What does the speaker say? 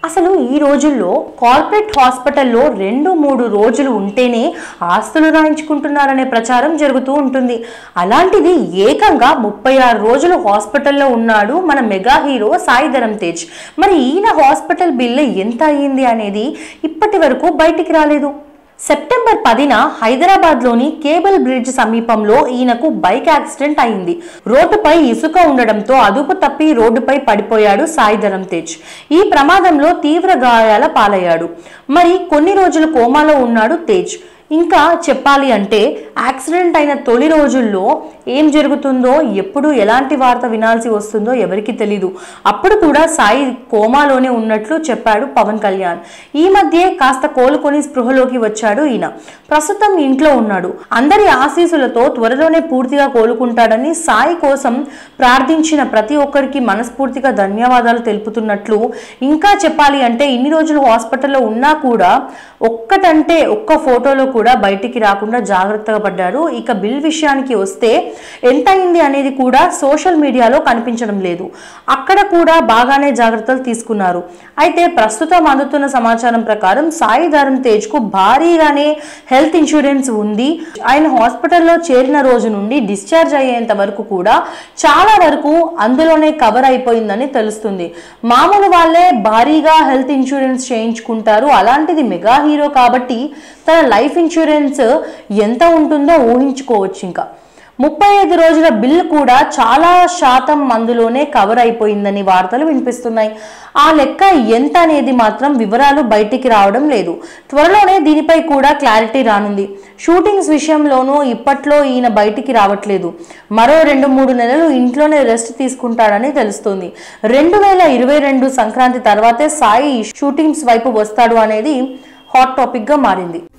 అసలు ఈ రోజుల్లో కార్పొరేట్ హాస్పిటల్లో రెండు మూడు రోజులు ఉంటేనే ఆస్తులు రాయించుకుంటున్నారనే ప్రచారం జరుగుతూ ఉంటుంది అలాంటిది ఏకంగా ముప్పై ఆరు రోజులు హాస్పిటల్లో ఉన్నాడు మన మెగా హీరో సాయి ధరమ్ తేజ్ మరి ఈయన హాస్పిటల్ బిల్లు ఎంత అయ్యింది అనేది ఇప్పటి వరకు బయటికి రాలేదు సెప్టెంబర్ పదిన హైదరాబాద్లోని కేబుల్ బ్రిడ్జ్ సమీపంలో ఈయనకు బైక్ యాక్సిడెంట్ అయింది రోడ్డుపై ఇసుక ఉండడంతో అదుపు తప్పి రోడ్డుపై పడిపోయాడు సాయి ధరమ్ తేజ్ ఈ ప్రమాదంలో తీవ్ర గాయాల పాలయ్యాడు మరి కొన్ని రోజులు కోమాలో ఉన్నాడు తేజ్ ఇంకా చెప్పాలి అంటే యాక్సిడెంట్ అయిన తొలి రోజుల్లో ఏం జరుగుతుందో ఎప్పుడు ఎలాంటి వార్త వినాల్సి వస్తుందో ఎవరికి తెలీదు అప్పుడు కూడా సాయి కోమాలోనే ఉన్నట్లు చెప్పాడు పవన్ కళ్యాణ్ ఈ మధ్యే కాస్త కోలుకొని స్పృహలోకి వచ్చాడు ఈయన ప్రస్తుతం ఇంట్లో ఉన్నాడు అందరి ఆశీస్సులతో త్వరలోనే పూర్తిగా కోలుకుంటాడని సాయి కోసం ప్రార్థించిన ప్రతి ఒక్కరికి మనస్ఫూర్తిగా ధన్యవాదాలు తెలుపుతున్నట్లు ఇంకా చెప్పాలి అంటే ఇన్ని రోజులు హాస్పిటల్లో ఉన్నా కూడా ఒక్కటంటే ఒక్క ఫోటోలో కూడా బయటికి రాకుండా జాగ్రత్తగా పడ్డారు ఇక బిల్ విషయానికి వస్తే ఎంత అయింది అనేది కూడా సోషల్ మీడియాలో కనిపించడం లేదు అక్కడ కూడా బాగానే జాగ్రత్తలు తీసుకున్నారు అయితే ప్రస్తుతం అందుతున్న సమాచారం ప్రకారం సాయి ధరమ్ తేజ్ కు భారీగానే హెల్త్ ఇన్సూరెన్స్ ఉంది ఆయన హాస్పిటల్లో చేరిన రోజు నుండి డిశ్చార్జ్ అయ్యేంత వరకు కూడా చాలా వరకు అందులోనే కవర్ అయిపోయిందని తెలుస్తుంది మామూలు వాళ్ళే భారీగా హెల్త్ ఇన్సూరెన్స్ చేయించుకుంటారు అలాంటిది మెగా హీరో కాబట్టి తన లైఫ్ ఇన్సూరెన్స్ ఎంత ఉంటుందో ఊహించుకోవచ్చు ఇంకా ముప్పై ఐదు రోజుల బిల్ కూడా చాలా శాతం మందులోనే కవర్ అయిపోయిందని వార్తలు వినిపిస్తున్నాయి ఆ లెక్క ఎంత అనేది మాత్రం వివరాలు బయటికి రావడం లేదు త్వరలోనే దీనిపై కూడా క్లారిటీ రానుంది షూటింగ్స్ విషయంలోనూ ఇప్పట్లో ఈయన బయటికి రావట్లేదు మరో రెండు మూడు నెలలు ఇంట్లోనే రెస్ట్ తీసుకుంటాడని తెలుస్తుంది రెండు వేల ఇరవై రెండు సంక్రాంతి తర్వాతే సాయి షూటింగ్స్ వైపు వస్తాడు అనేది హాట్ టాపిక్గా మారింది